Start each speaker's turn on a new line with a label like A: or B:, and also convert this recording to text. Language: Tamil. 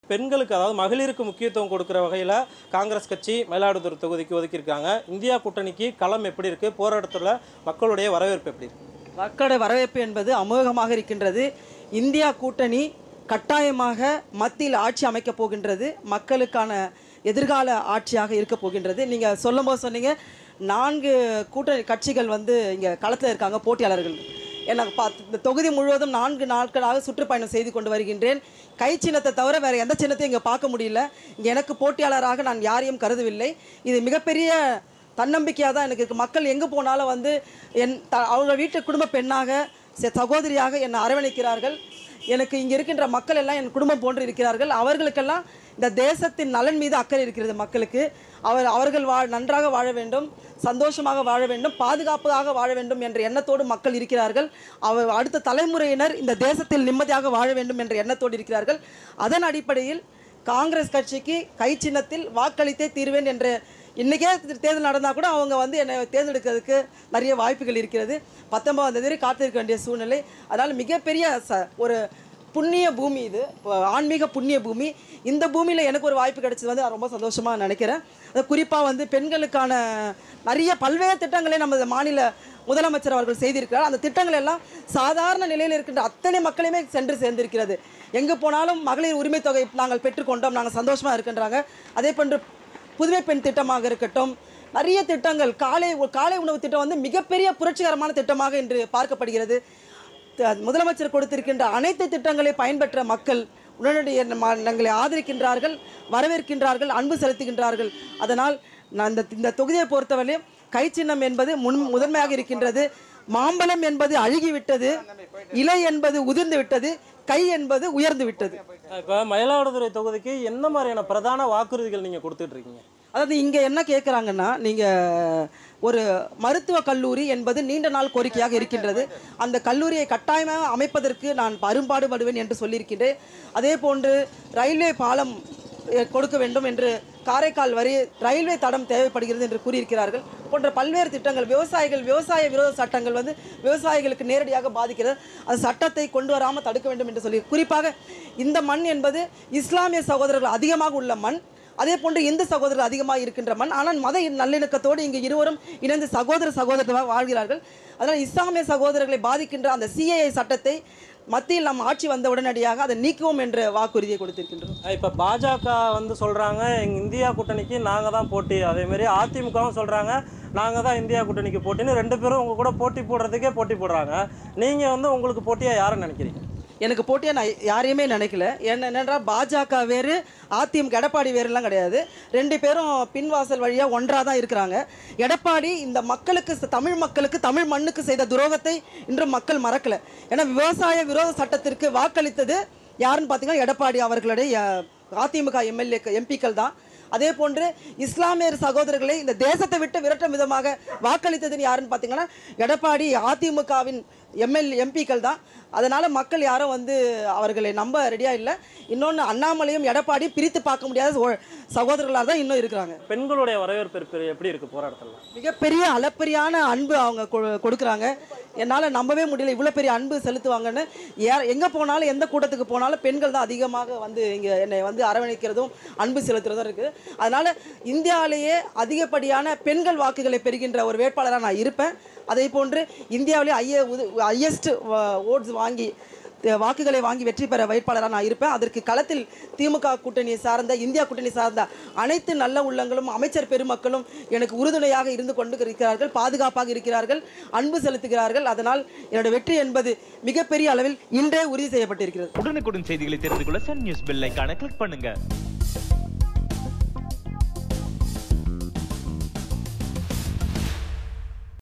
A: பெண்களுக்கு அதாவது மகளிருக்கு முக்கியத்துவம் கொடுக்குற வகையில் காங்கிரஸ் கட்சி மயிலாடுதுறை தொகுதிக்கு ஒதுக்கியிருக்காங்க இந்தியா கூட்டணிக்கு களம் எப்படி இருக்கு போராட்டத்தில் மக்களுடைய வரவேற்பு எப்படி இருக்கு
B: மக்களுடைய வரவேற்பு என்பது அமோகமாக இருக்கின்றது இந்தியா கூட்டணி கட்டாயமாக மத்தியில் ஆட்சி அமைக்கப் போகின்றது மக்களுக்கான எதிர்கால ஆட்சியாக இருக்க போகின்றது நீங்கள் சொல்லும்போது சொன்னீங்க நான்கு கூட்டணி கட்சிகள் வந்து இங்கே களத்தில் இருக்காங்க போட்டியாளர்கள் எனக்கு பார்த்து இந்த தொகுதி முழுவதும் நான்கு நாட்களாக சுற்றுப்பயணம் செய்து கொண்டு வருகின்றேன் கை சின்னத்தை தவிர வேறு எந்த சின்னத்தையும் இங்கே பார்க்க முடியல இங்கே எனக்கு போட்டியாளராக நான் யாரையும் கருதவில்லை இது மிகப்பெரிய தன்னம்பிக்கையாக தான் எனக்கு இருக்குது மக்கள் எங்கே போனாலும் வந்து என் த அவங்க வீட்டு குடும்ப பெண்ணாக ச- சகோதரியாக என்னை அரவணைக்கிறார்கள் எனக்கு இங்கே இருக்கின்ற மக்கள் எல்லாம் என் குடும்பம் போன்று இருக்கிறார்கள் அவர்களுக்கெல்லாம் இந்த தேசத்தின் நலன் மீது அக்கறை இருக்கிறது மக்களுக்கு அவர் அவர்கள் வா நன்றாக வாழ வேண்டும் சந்தோஷமாக வாழ வேண்டும் பாதுகாப்பாக வாழ வேண்டும் என்ற எண்ணத்தோடு மக்கள் இருக்கிறார்கள் அவர் அடுத்த தலைமுறையினர் இந்த தேசத்தில் நிம்மதியாக வாழ வேண்டும் என்ற எண்ணத்தோடு இருக்கிறார்கள் அதன் அடிப்படையில் காங்கிரஸ் கட்சிக்கு கை சின்னத்தில் வாக்களித்தே தீர்வேன் என்ற இன்றைக்கே தேர்தல் நடந்தால் கூட அவங்க வந்து என்னை தேர்ந்தெடுக்கிறதுக்கு நிறைய வாய்ப்புகள் இருக்கிறது பத்தொன்பதாம் தேதி காத்திருக்க வேண்டிய சூழ்நிலை அதனால் மிகப்பெரிய ச ஒரு புண்ணிய பூமி இது இப்போ ஆன்மீக புண்ணிய பூமி இந்த பூமியில் எனக்கு ஒரு வாய்ப்பு கிடைச்சது வந்து நான் ரொம்ப சந்தோஷமாக நினைக்கிறேன் அது குறிப்பாக வந்து பெண்களுக்கான நிறைய பல்வேறு திட்டங்களை நமது மாநில முதலமைச்சர் அவர்கள் செய்திருக்கிறார் அந்த திட்டங்கள் எல்லாம் சாதாரண நிலையில் இருக்கின்ற அத்தனை மக்களையுமே சென்று சேர்ந்திருக்கிறது எங்கே போனாலும் மகளிர் உரிமை தொகை நாங்கள் பெற்றுக்கொண்டோம் நாங்கள் சந்தோஷமாக இருக்கின்றாங்க அதே போன்று புதுமை பெண் திட்டமாக இருக்கட்டும் நிறைய திட்டங்கள் காலை காலை உணவு திட்டம் வந்து மிகப்பெரிய புரட்சிகரமான திட்டமாக இன்று பார்க்கப்படுகிறது த- முதலமைச்சர் கொடுத்திருக்கின்ற அனைத்து திட்டங்களை பயன்பெற்ற மக்கள் உடனடியாக நம்ம- எங்களை ஆதரிக்கின்றார்கள் வரவேற்கின்றார்கள் அன்பு செலுத்துகின்றார்கள் அதனால் நான் இந்த இந்த தொகுதியை பொறுத்தவரையும் கை சின்னம் என்பது முன் முதன்மையாக இருக்கின்றது மாம்பழம் என்பது அழுகிவிட்டது இலை என்பது உதிர்ந்து விட்டது கை என்பது உயர்ந்து விட்டது
A: இப்போ மயிலாடுதுறை தொகுதிக்கு என்ன மாதிரியான பிரதான வாக்குறுதிகள் நீங்கள் கொடுத்துட்டு இருக்கீங்க
B: அதாவது இங்கே என்ன கேட்குறாங்கன்னா நீங்கள் ஒரு மருத்துவக் கல்லூரி என்பது நீண்ட நாள் கோரிக்கையாக இருக்கின்றது அந்த கல்லூரியை கட்டாயமாக அமைப்பதற்கு நான் அரும்பாடுபடுவேன் என்று சொல்லியிருக்கின்றேன் அதே போன்று ரயில்வே பாலம் அஹ், கொடுக்க வேண்டும் என்று காரைக்கால் வரை ரயில்வே தடம் தேவைப்படுகிறது என்று கூறியிருக்கிறார்கள் போன்ற பல்வேறு திட்டங்கள் விவசாயிகள் விவசாய விரோத சட்டங்கள் வந்து விவசாயிகளுக்கு நேரடியாக பாதிக்கிறது அந்த சட்டத்தை கொண்டு வராமல் தடுக்க வேண்டும் என்று சொல்லி குறிப்பாக இந்த மண் என்பது இஸ்லாமிய சகோதரர்கள் அதிகமாக உள்ள மண் அதே போன்று இந்து சகோதரர்கள் அதிகமாக இருக்கின்ற மண் ஆனால் மத நல்லிணக்கத்தோடு இங்கு இருவரும் இணைந்து சகோதர சகோதரர்களாக வாழ்கிறார்கள் அதனால் இஸ்லாமிய சகோதரர்களை பாதிக்கின்ற அந்த சிஏஏ சட்டத்தை மத்தியில் நம் ஆட்சி வந்த உடனடியாக அதை நீக்குவோம் என்ற வாக்குறுதியை கொடுத்திருக்கின்றோம்
A: இப்போ பாஜக வந்து சொல்கிறாங்க எங்கள் இந்தியா கூட்டணிக்கு நாங்கள் தான் போட்டி அதேமாரி அதிமுகவும் சொல்கிறாங்க நாங்கள் தான் இந்தியா கூட்டணிக்கு போட்டின்னு ரெண்டு பேரும் உங்கள் கூட போட்டி போடுறதுக்கே போட்டி போடுறாங்க நீங்கள் வந்து உங்களுக்கு போட்டியாக யாரை நினைக்கிறீங்க
B: எனக்கு போட்டியாக நான் யாரையுமே நினைக்கல என்ன என்னென்றால் பாஜக வேறு அதிமுக எடப்பாடி வேறுலாம் கிடையாது ரெண்டு பேரும் பின்வாசல் வழியாக ஒன்றாக தான் இருக்கிறாங்க எடப்பாடி இந்த மக்களுக்கு ச- தமிழ் மக்களுக்கு தமிழ் மண்ணுக்கு செய்த துரோகத்தை இன்றும் மக்கள் மறக்கல ஏன்னா விவசாய விரோத சட்டத்திற்கு வாக்களித்தது யாருன்னு பார்த்தீங்கன்னா எடப்பாடி அவர்களுடைய அஹ், அதிமுக எம்எல்ஏ எம்பிக்கள் தான் அதே போன்று இஸ்லாமியர் சகோதரர்களை இந்த தேசத்தை விட்டு விரட்டும் விதமாக வாக்களித்ததுன்னு யாருன்னு பார்த்தீங்கன்னா எடப்பாடி அதிமுகவின் எம்எல் எம்பிக்கள் தான் அதனால் மக்கள் யாரும் வந்து அவர்களை நம்ப ரெடியாக இல்லை இன்னொன்று அண்ணாமலையும் எடப்பாடி பிரித்து பார்க்க முடியாத ஒ- சகோதரர்களாக தான் இன்னும் இருக்கிறாங்க
A: பெண்களுடைய வரவேற்பு எப்படி- எப்படி இருக்குது போராட்டத்தில்
B: மிகப்பெரிய அளப்பரியான அன்பு அவங்க கொ- கொடுக்குறாங்க என்னால் நம்பவே முடியல இவ்வளோ பெரிய அன்பு செலுத்துவாங்கன்னு ஏ எங்கே போனாலும் எந்த கூட்டத்துக்கு போனாலும் பெண்கள் தான் அதிகமாக வந்து இங்கே என்னை வந்து அரவணைக்கிறதும் அன்பு செலுத்துறதும் இருக்குது அதனால் இந்தியாவிலேயே அதிகப்படியான பெண்கள் வாக்குகளை பெறுகின்ற ஒரு வேட்பாளராக நான் இருப்பேன் அதே போன்று இந்தியாவிலே ஐய ஹையஸ்ட் ஓட்ஸ் வாங்கி த- வாக்குகளை வாங்கி வெற்றி பெற வேட்பாளராக நான் இருப்பேன் அதற்கு களத்தில் திமுக கூட்டணியை சார்ந்த இந்தியா கூட்டணி சார்ந்த அனைத்து நல்ல உள்ளங்களும் அமைச்சர் பெருமக்களும் எனக்கு உறுதுணையாக இருந்து கொண்டு இருக்கிறார்கள் பாதுகாப்பாக இருக்கிறார்கள் அன்பு செலுத்துகிறார்கள் அதனால் என்னோட வெற்றி என்பது மிகப்பெரிய அளவில் இன்றே உறுதி செய்யப்பட்டிருக்கிறது
C: உடனுக்குடன் செய்திகளை தெரிந்து கொள்ள சன் நியூஸ் பெல் ஐகானை கிளிக் பண்ணுங்க